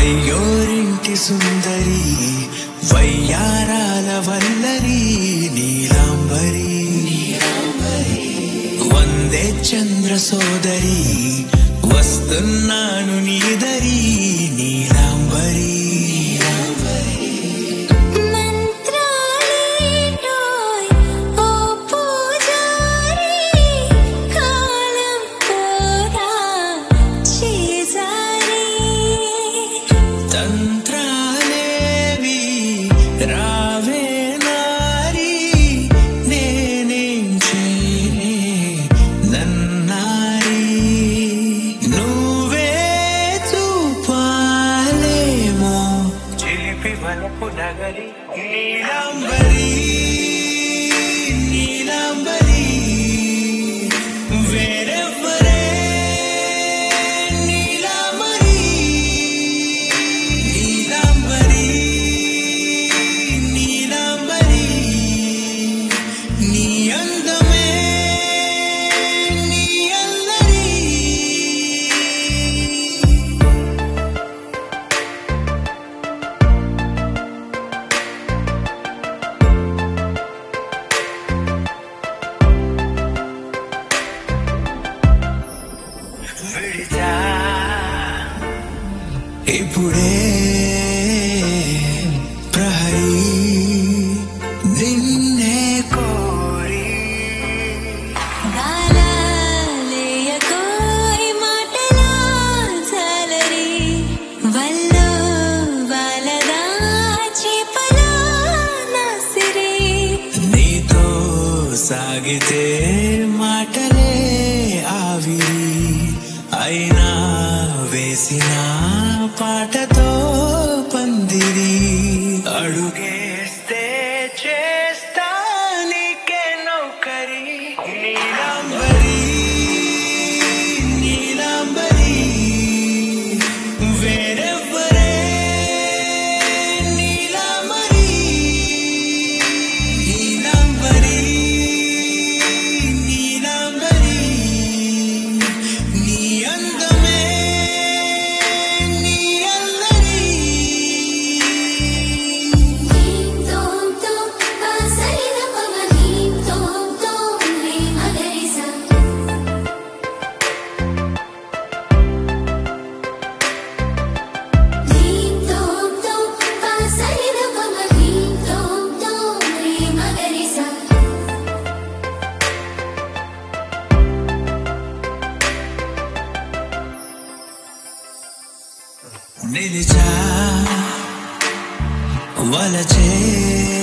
వయ్యోరింటి సుందరి వయ్యారాల వల్లరి నీలాంబరి వందే చంద్ర సోదరి వస్తున్నాను నీదరి నీలాంబరి మంత్రాలేటోయ్ ఓ పూజారి కాలం పోరా చేజారి తంత్రాలేవి రావే నారి నేనేం చేయనే నన్నారి నువ్వే చూపాలేమో చిలిపి వలపు నగరి నీలాంబరి నీలాంబరి వేరెవ్వరే నీలాంబరి నీలాంబరి నీలాంబరి నీ అందమే నీ అల్లరి విడిచా ఇప్పుడే ప్రహరీ నిన్నే కోరి గాలాలేయకోయ్ మాటలా జాలరి వల్లో వాలదా చేపలా నాసిరి నీతో సాగితే మాటలే ఆవిరి అయినా వేసిన పాటతో పందిరి అడుగేస్తే చేస్తా నీకే నౌకరి నీలాంబరి నీలాంబరి వేరెవ్వరే నీలాంబరి నీలాంబరి నీలాంబరి నీ అందమే నీ అల్లరి నీం తోం తోం కాసరిన పవ నీం తోం తోం రే మగరిసా నీం తోం తోం కాసరిన పవ నీం తోం తోం రే మగరిసా నిలిచా వలచే